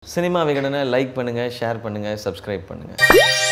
Cinema விகடனை like பண்ணுங்கள் share பண்ணுங்கள் சப்ஸ்கிரைப் பண்ணுங்கள்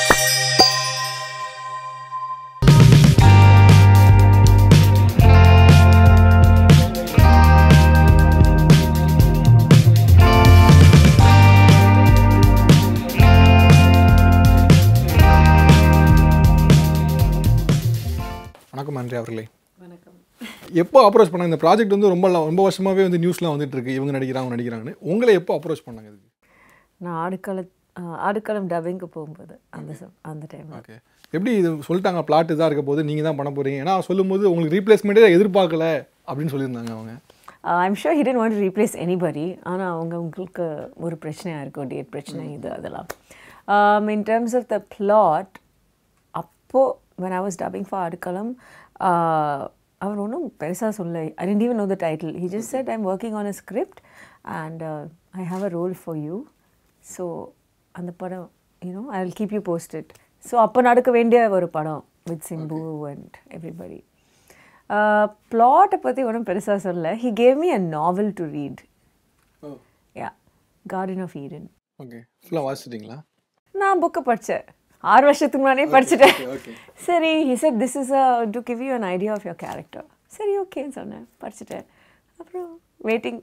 வணக்கம் அன்றி அவர்களே எப்போ அப்ரோச் பண்ணாங்க இந்த ப்ராஜெக்ட் வந்து ரொம்ப la- ரொம்ப வருஷமாவே வந்து நியூஸ்லாம் வந்துட்டு இருக்கு இவங்க நடிக்கிறாங்க அவங்க நடிக்கிறாங்கன்னு உங்களை எப்போ அப்ரோச் பண்ணாங்க இதுக்கு நான் ஆடுக்கள ஆடுக்களம் டப்பிங்க்கு போகும்போது அந்த ச- அந்த டைம் ஓகே எப்படி இது சொல்லிட்டாங்க பிளாட் இதாக இருக்க போது நீங்கள் தான் பண்ண போறீங்க ஏன்னா சொல்லும்போது உங்களுக்கு ரீப்ளேஸ்மெண்ட்டே எதிர்பார்க்கல அப்படின்னு சொல்லியிருந்தாங்க அவங்க I'm sure he didn't want replace anybody ஆனால் அவங்க உங்களுக்கு ஒரு பிரச்சனையாக இருக்கும் டேட் பிரச்சனை இது அதெல்லாம் in terms of the plot அப்போது when I was dubbing for Aadukalam அவர் ஒன்றும் பெருசாக சொல்ல I didn't even know the title he just said i'm working on a script and uh, i have a role for you so அந்த படம் you know I will keep you posted so அப்போ நடக்க வேண்டிய ஒரு படம் வித் சிம்பு அண்ட் எவ்ரிபடி ப்ளாட்டை பற்றி ஒன்றும் பெருசாக சொல்ல he gave me a novel to read ya garden of Eden okay ஃபுல்லாக வாசிச்சிட்டிங்களா நான் புக்கை படித்தேன் ஆறு வருஷத்துக்கு முன்னாடியே படிச்சுட்டேன் சரி he said this is a to give you an idea of your character சரி ஓகேன்னு சொன்னேன் படிச்சுட்டேன் அப்புறம் வெயிட்டிங்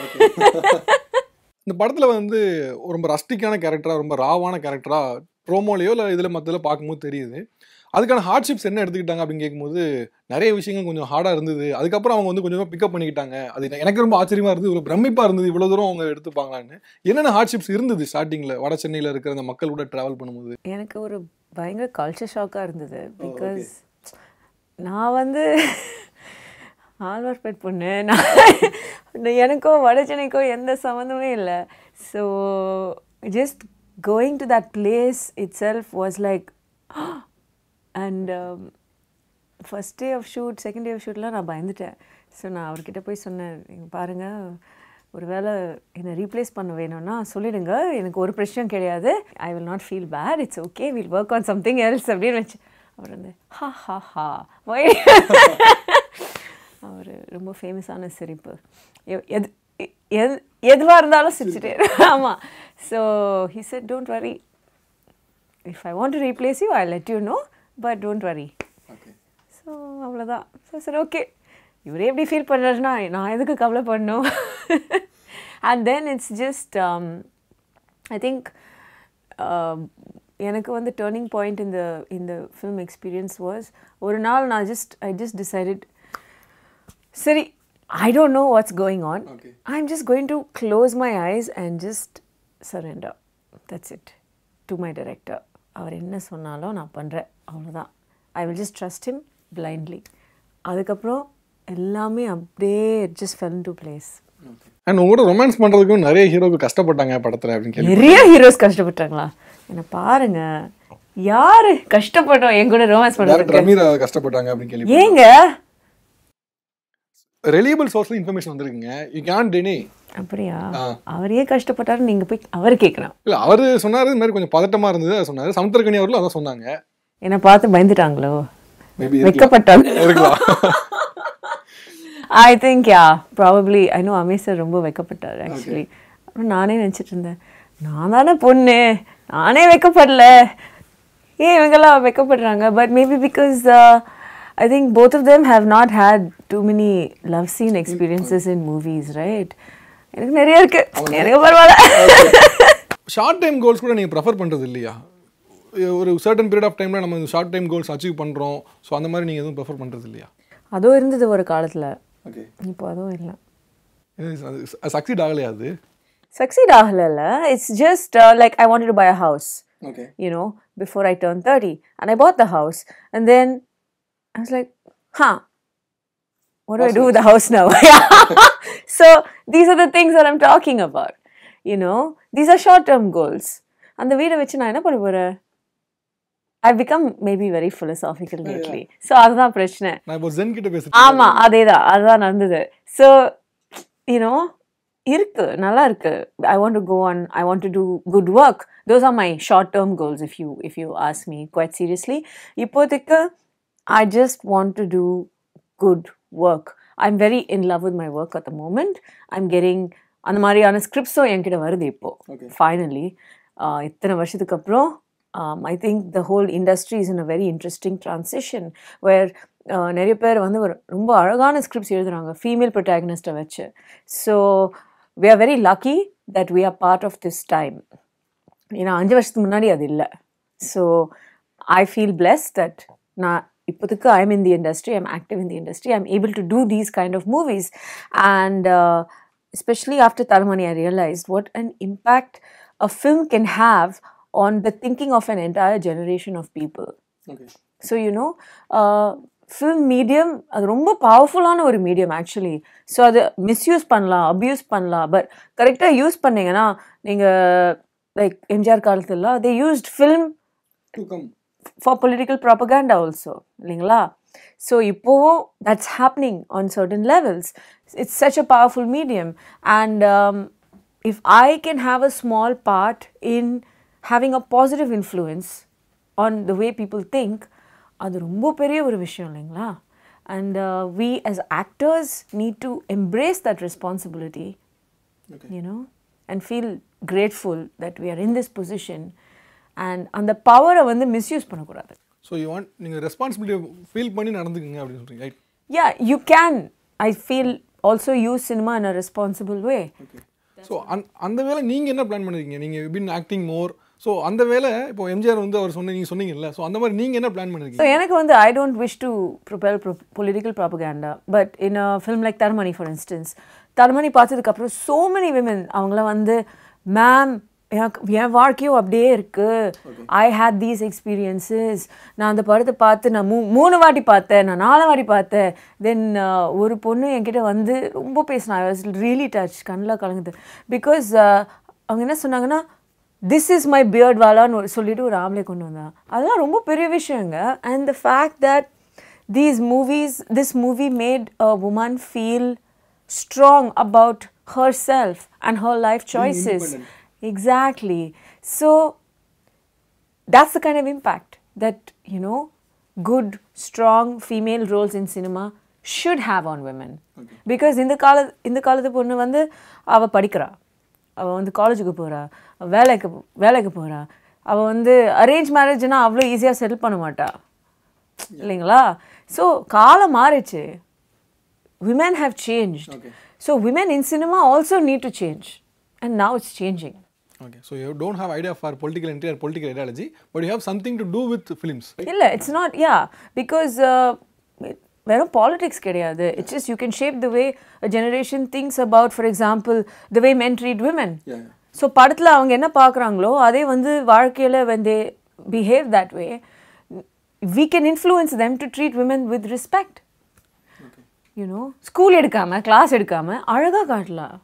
இந்த படத்தில் வந்து ரொம்ப ரஸ்டிக்கான கேரக்டராக ரொம்ப ராவான கேரக்டராக ப்ரோமோலையோ இல்லை இதில் மற்றதில் பார்க்கும்போது தெரியுது அதுக்கான ஹார்ட்ஷிப்ஸ் என்ன எடுத்துக்கிட்டாங்க அப்படின்னு கேட்கும்போது நிறைய விஷயங்கள் கொஞ்சம் ஹார்டாக இருந்தது அதுக்கப்புறம் அவங்க வந்து கொஞ்சமாக பிக்கப் பண்ணிக்கிட்டாங்க அது எனக்கு ரொம்ப ஆச்சரியமாக இருந்தது இவ்வளோ பிரமிப்பாக இருந்தது இவ்வளோ தூரம் அவங்க எடுத்துப்பாங்களான்னு என்னென்ன ஹார்ட்ஷிப்ஸ் இருந்தது ஸ்டார்டிங்கில் வட சென்னையில் இருக்கிற அந்த மக்கள் கூட ட்ராவல் பண்ணும்போது எனக்கு ஒரு பயங்கர கல்ச்சர் ஷாக்காக இருந்தது பிகாஸ் நான் வந்து ஆழ்வார்பேட் பொண்ணு நான் நான் எனக்கோ வடச்சென்னைக்கோ எந்த சம்மந்தமே இல்லை so just going to that place itself was like and first day of shoot second day of ஷூட்லாம் நான் பயந்துட்டேன் ஸோ நான் அவர்கிட்ட போய் சொன்னேன் "இங்க பாருங்க ஒரு வேளை என்னை ரீப்ளேஸ் பண்ண வேணும்னா சொல்லிடுங்க எனக்கு ஒரு பிரச்சனையும் கிடையாது I will not feel bad it's okay will work on something else அப்படின்னு வச்சு அவர் வந்து ஹா ஹா ஹா ஒய் அவர் ரொம்ப ஃபேமஸான சிரிப்பு எ- எது எ- எது எதுவாக இருந்தாலும் சிரிச்சுட்டே ஆமாம் so he said don't worry if I want to replace you I let you know but don't worry so அவ்வளோதான் ஸோ சரி ஓகே இவரே எப்படி ஃபீல் பண்ணுறாருன்னா நான் எதுக்கு கவலை பண்ணணும் and then it's just I think எனக்கு வந்து டேர்னிங் பாயிண்ட் இந்த இந்த ஃபிலிம் எக்ஸ்பீரியன்ஸ் வாஸ் ஒரு நாள் நான் ஜஸ்ட் ஐ ஜஸ்ட் டிசைடட் சரி I don't know what's going on I am just going to close my eyes and just surrender that's it to my director அவர் என்ன சொன்னாலும் நான் பண்ணுறேன் அவ்வளோதான் I will just trust him blindly அதுக்கப்புறம் எல்லாமே அப்படியே just fell to place and உங்களோட ரொமான்ஸ் பண்ணுறதுக்கும் நிறைய ஹீரோக்கு கஷ்டப்பட்டாங்க படத்தில் அப்படின்னு கேள்வி நிறைய ஹீரோஸ் கஷ்டப்பட்டாங்களா என்ன பாருங்க யாரு கஷ்டப்பட்டோம் என் கூட ரோமான்ஸ் டேரக்டர் பண்ணுறதுக்கு அமீரா கஷ்டப்பட்டாங்க அப்படின்னு கேள்வி ஏங்க ரெலியபிள் சோர்ஸ்ல இன்ஃபர்மேஷன் வந்திருக்குங்க யூ கேன் டெனி அப்படியா அவரையே கஷ்டப்பட்டாரு நீங்க போய் அவர் கேட்கணும் இல்ல அவரு சொன்னாரு இந்த மாதிரி கொஞ்சம் பதட்டமா இருந்தது அதை சொன்னாரு சமுத்திரக்கனி அவர்களும் அதான் சொன்னாங்க என்னை பார்த்து பயந்துட்டாங்களோ மேபி வெக்கப்பட்டாங்க இருக்கலாம் I think ya probably I know Ameer sir ரொம்ப வெக்கப்பட்டார் ஆக்சுவலி அப்புறம் நானே நினச்சிட்டு இருந்தேன் நான் தானே பொண்ணு நானே வெக்கப்படல ஏன் இவங்கெல்லாம் வெக்கப்படுறாங்க but maybe because I think both of them have not had too many love scene experiences in movies right எனக்கு நிறைய இருக்கு எனக்கு பரவாயில்ல ஷார்ட் டைம் கோல்ஸ் கூட நீங்க ப்ரெஃபர் பண்றது இல்லையா ஒரு சர்டன் பீரியட் ஆஃப் டைம்ல நம்ம ஷார்ட் டைம் கோல்ஸ் அச்சீவ் பண்றோம் ஸோ அந்த மாதிரி நீங்க எதுவும் ப்ரெஃபர் பண்றது இல்லையா அதுவும் இருந்தது ஒரு காலத்தில் ஓகே இப்போ அதுவும் இல்லை சக்சீட் ஆகலையா அது சக்சீட் ஆகலைல்ல it's just like I wanted to buy a house okay you know, before I turned 30. And I bought the house. And then I was like, huh, what do I do with the house now? so these are the things that I'm talking about. You know, these are short term goals. And the வீடை வச்சு நான் என்ன பண்ண போறேன் I've become maybe very philosophical lately. So அதுதான் பிரச்சனை நான் இப்போ ஜென் கிட்ட பேசுறேன் ஆமா அதேதான் அதுதான் நடந்தது ஸோ யூனோ இருக்கு நல்லா இருக்கு I want to go on I want to do good work those are my short term goals if you if you ask me quite seriously இப்போதைக்கு I just want to do good work I am very in love with my work at the moment I am getting அந்த மாதிரியான ஸ்கிரிப்ட்ஸும் என்கிட்ட வருது இப்போ Okay. Finally இத்தனை வருஷத்துக்கு அப்புறம் I think the whole industry is in a very interesting transition where நிறைய பேர் வந்து ஒரு ரொம்ப அழகான ஸ்கிரிப்ட்ஸ் எழுதுறாங்க ஃபீமேல் ப்ரொட்டாகனிஸ்ட்டை வச்சு so we are very lucky that we are part of this time ஏன்னா அஞ்சு வருஷத்துக்கு முன்னாடி அது இல்லை so I feel bless that நான் இப்போதைக்கு I am in the industry I'm active in the industry I am able to do these kind of movies and especially after Talamani, I realized what an impact a film can have on the thinking of an entire generation of people. Okay so you know film medium அது ரொம்ப பவர்ஃபுல்லான ஒரு medium actually so அது misuse பண்ணலாம் abuse பண்ணலாம் but கரெக்டாக use பண்ணீங்கன்னா நீங்கள் லைக் எம்ஜிஆர் காலத்துலலாம் they used film to come for political propaganda also இல்லைங்களா ஸோ இப்போவும் that's happening on certain levels it's such a powerful medium and if I can have a small part in having a positive influence on the way people think அது ரொம்ப பெரிய ஒரு விஷயம் இல்லைங்களா and we as actors need to embrace that responsibility okay you know, and feel grateful that we are in this position and அந்த பவரை வந்து misuse பண்ணக்கூடாது ஸோ யூ வாண்ட் நீங்கள் ரெஸ்பான்சிபிலிட்டியை ஃபீல் பண்ணி நடந்துக்குங்க அப்படின்னு சொல்கிறீங்க right ya you can I feel also use cinema in a responsible way okay so அந் அந்த வேலை நீங்கள் என்ன பிளான் பண்ணிருக்கீங்க நீங்கள் பின் ஆக்டிங் மோர் ஸோ அந்த வேலை இப்போ எம்ஜிஆர் வந்து அவர் சொன்ன நீங்கள் சொன்னீங்கல்ல ஸோ அந்த மாதிரி நீங்கள் என்ன பிளான் ஸோ பண்ணிருக்கீங்க எனக்கு வந்து I don't wish to propel political propaganda but in a film like Taramani for instance Taramani பார்த்ததுக்கப்புறம் சோ மெனி விமன் அவங்கள வந்து மேம் எனக்கு என் வாழ்க்கையும் அப்படியே இருக்கு ஐ ஹேட் தீஸ் எக்ஸ்பீரியன்சஸ் நான் அந்த படத்தை பார்த்து நான் மூ மூணு வாட்டி பார்த்தேன் நான் நாலு வாட்டி பார்த்தேன் தென் ஒரு பொண்ணு என்கிட்ட வந்து ரொம்ப பேசினா ஐ வாஸ் ரியலி டச் கண்ணில் கலங்குது பிகாஸ் அவங்க என்ன சொன்னாங்கன்னா திஸ் இஸ் மை பியர்ட் வாலான்னு ஒரு சொல்லிட்டு ஒரு ஆம்பளை கொண்டு வந்தான் அதெல்லாம் ரொம்ப பெரிய விஷயங்க and the fact that these movies this movie made a woman feel strong about herself and her life choices exactly so that's the kind of impact that you know good strong female roles in cinema should have on women because இந்த கால இந்த காலத்து பொண்ணு வந்து அவ படிக்கிறா அவ வந்து காலேஜுக்கு போறா அவ வேலைக்கு வேலைக்கு போறா அவ வந்து அரேஞ்ச் மேரேஜ்னா அவ்வளோ ஈஸியாக செட்டில் பண்ண மாட்டா இல்லைங்களா ஸோ காலம் மாறிச்சு women have changed Okay. so women in cinema also need to change and now it's changing okay so you don't have idea for political entry or political ideology but you have something to do with films இல்லை it's not ya because வெறும் politics கிடையாது it's just you can shape the way generation thinks about for example the way men treat women Yeah, yeah. So படத்தில் அவங்க என்ன பார்க்குறாங்களோ அதே வந்து வாழ்க்கையில் when they behave that way we can influence them to treat women with respect you know school எடுக்காம class எடுக்காம அழகா காட்டலாம்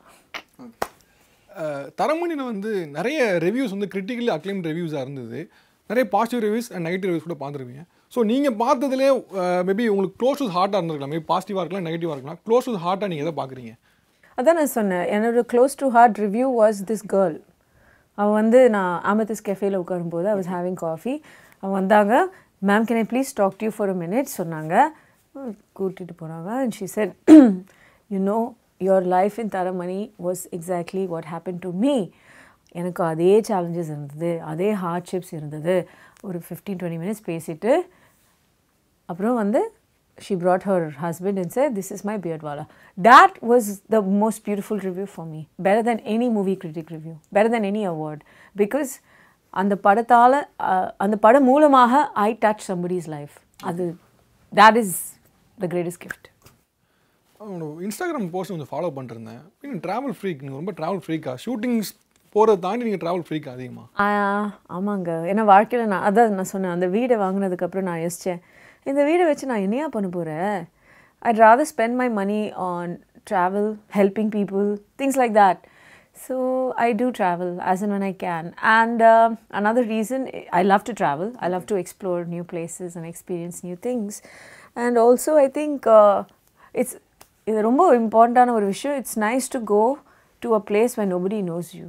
தரமணியில் வந்து நிறைய ரிவ்யூஸ் வந்து கிரிட்டிக்கலி அக்ளைம் ரிவ்யூஸாக இருந்தது நிறைய positive reviews and negative reviews கூட பார்த்துருப்பீங்க ஸோ நீங்கள் பார்த்ததுலே மேபி உங்களுக்கு க்ளோஸ் டு ஹார்ட்டாக இருந்திருக்கலாம் மேபி பாசிட்டிவாக இருக்கலாம் நெகட்டிவாக இருக்கலாம் க்ளோஸ் டு ஹார்ட்டாக நீங்கள் எதை பார்க்குறீங்க அதான் நான் சொன்னேன் என்னோட close to heart review was this girl அவள் வந்து நான் ஆமத்திஸ் கெஃபேல உட்காரும்போது ஐ வாஸ் ஹேவிங் காஃபி அவன் வந்தாங்க ma'am can I please talk to you for a minute சொன்னாங்க கூட்டிகிட்டு போனாங்க and she said you know your life in Taramani was exactly what happen to me எனக்கு அதே சேலஞ்சஸ் இருந்தது அதே ஹார்ட்ஷிப்ஸ் இருந்தது ஒரு ஃபிஃப்டீன் டுவெண்ட்டி மினிட்ஸ் பேசிட்டு அப்புறம் வந்து she brought her husband and said this is my beardwala that was the most beautiful review for me better than any movie critic review better than any award because அந்த படத்தால் அந்த படம் மூலமாக I touch somebody's life அது that is the greatest gift உங்களோட Instagram post கொஞ்சம் follow பண்ணிருந்தேன் நீங்கள் travel freak நீங்கள் ரொம்ப ட்ராவல் ஃப்ரீக்கா ஷூட்டிங்ஸ் போகிறத தாண்டி நீங்கள் ட்ராவல் ஃப்ரீக்கா அதிகமாக ஆ, ஆமாங்க ஏன்னா வாழ்க்கையில் நான் அதான் நான் சொன்னேன் அந்த வீடை வாங்கினதுக்கப்புறம் நான் யோசித்தேன் இந்த வீடை வச்சு நான் என்னையா பண்ண போகிறேன் ஐ rather spend my money on travel helping people things like that so i do travel as and when i can and uh, another reason i love to travel i love to explore new places and experience new things and also i think uh, it's இது ரொம்ப இம்பார்ட்டண்டான ஒரு விஷயம் it's nice to go to a place when nobody knows you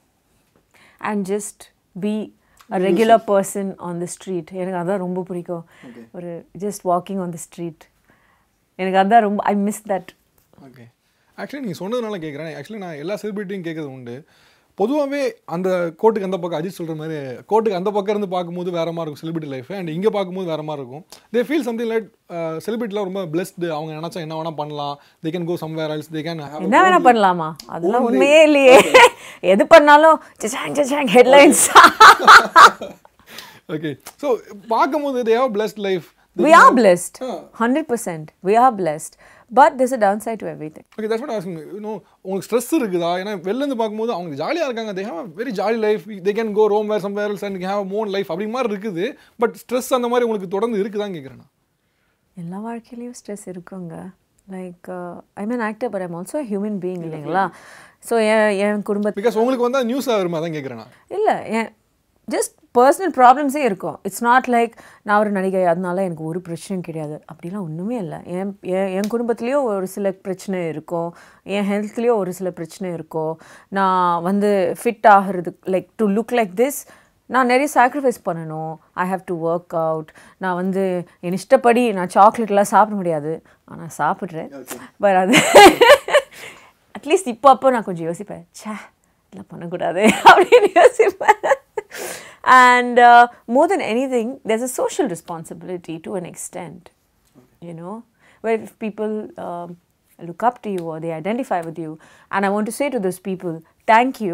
and just be a regular person on the street எனக்கு அதான் ரொம்ப பிடிக்கும் ஒரு just walking on the street எனக்கு அதான் ரொம்ப I miss that okay actually நீங்கள் சொன்னதுனால கேட்குறேன் ஆக்சுவலி நான் எல்லா செலிபிரிட்டியும் கேட்கறது உண்டு பொதுவாகவே அந்த கோட்டுக்கு அந்த பக்கம் அஜித் சொல்கிற மாதிரி கோட்டுக்கு அந்த பக்கம் இருந்து பார்க்கும்போது வேற மாதிரி இருக்கும் செலிபிரிட்டி லைஃப் அண்ட் இங்கே பார்க்கும்போது வேற மாதிரி இருக்கும் தே ஃபீல் சம்திங் லைக் செலிபிரிட்டிலாம் ரொம்ப பிளஸ்டு அவங்க நினச்சா என்ன வேணால் பண்ணலாம் they can go somewhere else they can என்ன வேணா பண்ணலாமா அதெல்லாம் உண்மையே இல்லையே எது பண்ணாலும் சச்சாங் சச்சாங் ஹெட்லைன்ஸ் ஓகே ஸோ பார்க்கும்போது they have blessed life we are blessed 100% we are blessed but there's a downside to everything okay that's what asking இன்னும் உங்களுக்கு ஸ்ட்ரெஸ் இருக்குதா ஏன்னா வெளில இருந்து பார்க்கும்போது அவங்க ஜாலியாக இருக்காங்க they have very jolly life they can go roam where somewhere else and have மோன் லைஃப் அப்படி மாதிரி இருக்குது பட் ஸ்ட்ரெஸ் அந்த மாதிரி உங்களுக்கு தொடர்ந்து இருக்குதான்னு கேட்குறேன் நான் எல்லா வாழ்க்கையிலையும் ஸ்ட்ரெஸ் இருக்குங்க like I mean actor but I'm also human being இல்லைங்களா ஸோ என் என் குடும்பத்து பிகாஸ் உங்களுக்கு வந்து நியூஸ் வருமா அதான் கேட்குறேன் நான் இல்லை என் ஜஸ்ட் பர்சனல் ப்ராப்ளம்ஸே இருக்கும் இட்ஸ் நாட் லைக் நான் ஒரு நடிகை அதனால எனக்கு ஒரு பிரச்சனையும் கிடையாது அப்படிலாம் ஒன்றுமே இல்லை என் என் என் குடும்பத்துலேயும் ஒரு சில பிரச்சனை இருக்கும் என் ஹெல்த்லேயும் ஒரு சில பிரச்சனை இருக்கும் நான் வந்து ஃபிட் ஆகிறது like to look like this நான் நிறைய சாக்ரிஃபைஸ் பண்ணணும் I have to work out நான் வந்து என் இஷ்டப்படி நான் சாக்லேட்லாம் சாப்பிட முடியாது ஆனால் சாப்பிட்றேன் பட் அது அட்லீஸ்ட் இப்போ அப்போ நான் கொஞ்சம் யோசிப்பேன் ச்சே இதெல்லாம் பண்ணக்கூடாது அப்படின்னு யோசிப்பேன் and uh, more than anything there's a social responsibility to an extent you know where if people um, look up to you or they identify with you and i want to say to those people thank you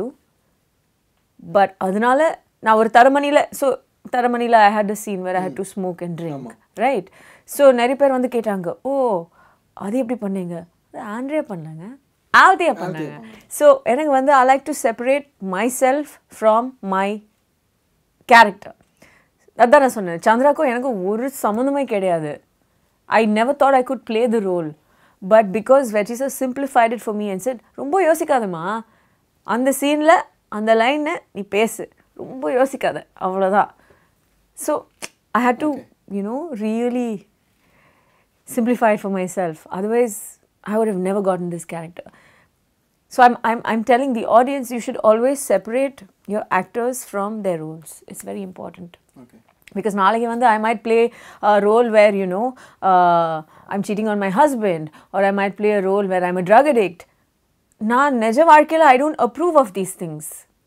but அதனால நான் ஒரு தரமணியில் so தரமணியில் I had a scene where I had to smoke and drink right so நிறைய பேர் வந்து கேட்டாங்க ஓ அது எப்படி பண்ணீங்க அது ஆண்ட்ரியா பண்ணாங்க ஆவதியா பண்ணாங்க ஸோ எனக்கு வந்து I like to separate myself from my character அதான் நான் சொன்னேன் சந்திராக்கும் எனக்கும் ஒரு சம்மந்தமே கிடையாது I never thought I could play the role but because Vetri sir simplified it for me and said ரொம்ப யோசிக்காதம்மா அந்த சீனில் அந்த லைனை நீ பேசு ரொம்ப யோசிக்காத அவ்வளோதான் so I had to you know really simplify it for myself. Otherwise, I would have never gotten this character. So I'm, I'm, I'm telling the audience you should always separate your actors from their roles. It's very important. Okay Because நாளைக்கு வந்து I might play a role where, you know, uh, I'm cheating on my husband or I might play a role where I'm a drug addict. நான் நிஜ வாழ்க்கையில் I don't approve of these things.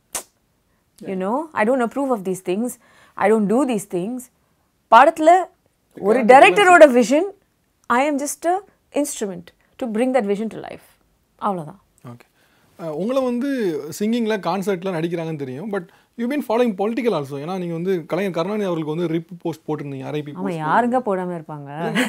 You know, I don't approve of these things. I don't do these things. படத்தில் ஒரு டைரக்டரோட vision I am just a instrument to bring that vision to life. அவ்வளோதான் okay உங்களை வந்து சிங்கிங்கில் கான்சர்ட்டில் நடிக்கிறாங்கன்னு தெரியும் but you been following political also ஏன்னா நீங்கள் வந்து கலைஞர் கருணாநிதி அவர்களுக்கு வந்து ரிப் போஸ்ட் போட்டிருந்தீங்க அரைபி அவன் யாருங்க போடாமல் இருப்பாங்க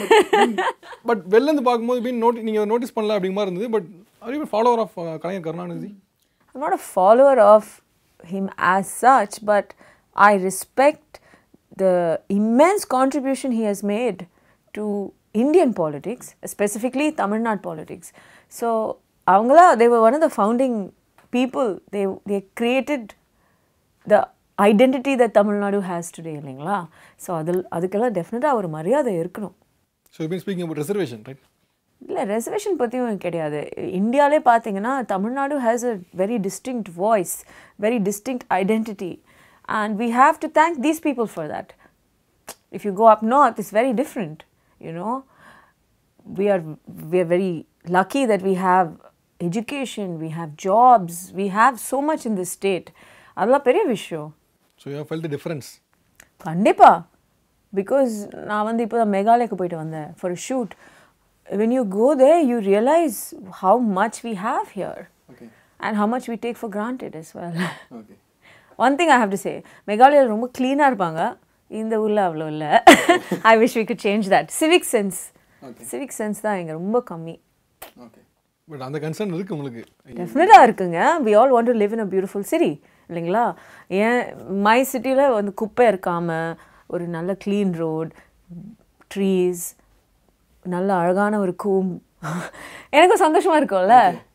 பட் வெளிலேருந்து பார்க்கும்போது பீன் நோட்டி நீங்கள் நோட்டீஸ் பண்ணல அப்படிங்க மாதிரி இருந்தது but are you follower of Kalaignar Karunanidhi I'm not a follower of him as such, but I respect the immense contribution he has made to Indian politics, specifically Tamil Nadu politics. So, avangala, they were one of the founding people. They, they created the identity that Tamil Nadu has today, இல்லைங்களா so அதில் அதுக்கெல்லாம் டெஃபினட்டாக ஒரு மரியாதை இருக்கணும் so you been speaking about reservation right இல்லை reservation பற்றியும் கிடையாது இந்தியாவிலே பார்த்தீங்கன்னா Tamil Nadu has a very distinct voice very distinct identity and we have to thank these people for that if you go up north it's very different you know we are we are very lucky that we have education we have jobs we have so much in this state அதெல்லாம் பெரிய விஷயம் so you feel the difference கண்டிப்பா because நான் வந்து இப்போ தான் மேகாலயாக்கு போயிட்டு வந்தேன் for shoot when you go there you realise how much we have here okay and how much we take for granted as well okay one thing I have to say மேகாலயாவில் ரொம்ப க்ளீனாக இருப்பாங்க இந்த ஊரில் அவ்வளோ இல்லை I wish we could change that civic sense Okay. Civic sense தான் இங்கே ரொம்ப கம்மி ஓகே பட் அந்த கன்சர்ன் இருக்குது உங்களுக்கு டெஃபினட்டாக இருக்குங்க we all want to live in a beautiful city இல்லைங்களா ஏன் மை சிட்டியில் வந்து குப்பை இருக்காமல் ஒரு நல்ல க்ளீன் ரோட் ட்ரீஸ் நல்ல அழகான ஒரு கூம் எனக்கும் சந்தோஷமாக இருக்கும்ல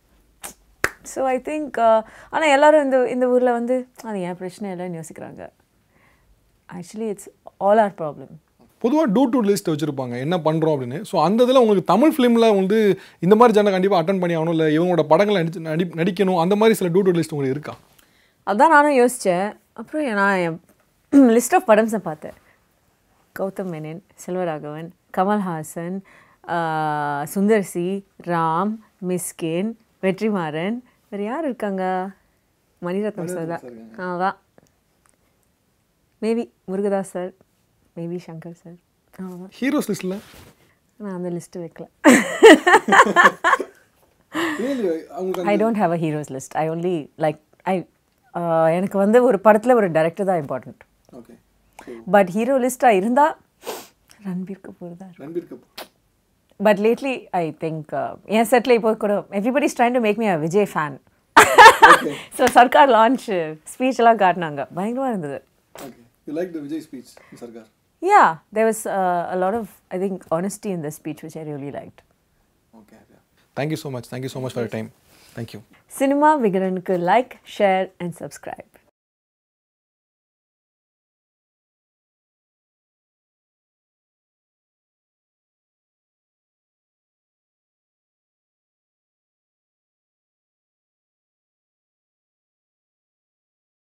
ஸோ ஐ திங்க் ஆனால் எல்லாரும் இந்த இந்த ஊரில் வந்து அது என் பிரச்சனை இல்லைன்னு யோசிக்கிறாங்க actually it's all our problem பொதுவாக டூ டூ லிஸ்ட் வச்சுருப்பாங்க என்ன பண்ணுறோம் அப்படின்னு ஸோ அந்த இதில் உங்களுக்கு தமிழ் ஃபிலிமில் வந்து இந்த மாதிரி ஜன கண்டிப்பாக அட்டன் பண்ணி ஆகணும் இல்லை இவங்களோட படங்களை நடிச்சு நடி நடிக்கணும் அந்த மாதிரி சில டூ டூ லிஸ்ட் உங்களுக்கு இருக்கா அதான் நானும் யோசித்தேன் அப்புறம் நான் என் லிஸ்ட் ஆஃப் படம்ஸை பார்த்தேன் கௌதம் மேனன் செல்வராகவன் கமல்ஹாசன் ஆஹ், சுந்தர் சி ராம் மிஸ்கின் வெற்றிமாறன் வேறு யார் இருக்காங்க மணிரத்னம் சார் தான் அதான் maybe Murugadoss sir maybe Shankar sir அவ்வளோதான் ஹீரோஸ் லிஸ்ட்ல நான் அந்த லிஸ்ட்டு வைக்கல அவங்க I don't have a heroes list I only like I எனக்கு வந்து ஒரு படத்தில் ஒரு டைரக்டர் தான் இம்பார்ட்டண்ட் ஓகே பட் ஹீரோ லிஸ்ட்டாக இருந்தால் ரன்பீர் கபூர் தான் Ranbir Kapoor but lately I think என் செட்டில் இப்போ கூட everybody trying to make me a Vijay fan so Sarkar launch speech எல்லாம் காட்டினாங்க பயங்கரமாக இருந்தது okay you like the Vijay speech Sarkar yeah there was a lot of I think honesty in the speech which I really like okay thank you so much thank you so much for time thank you Cinema விகடனுக்கு like share and subscribe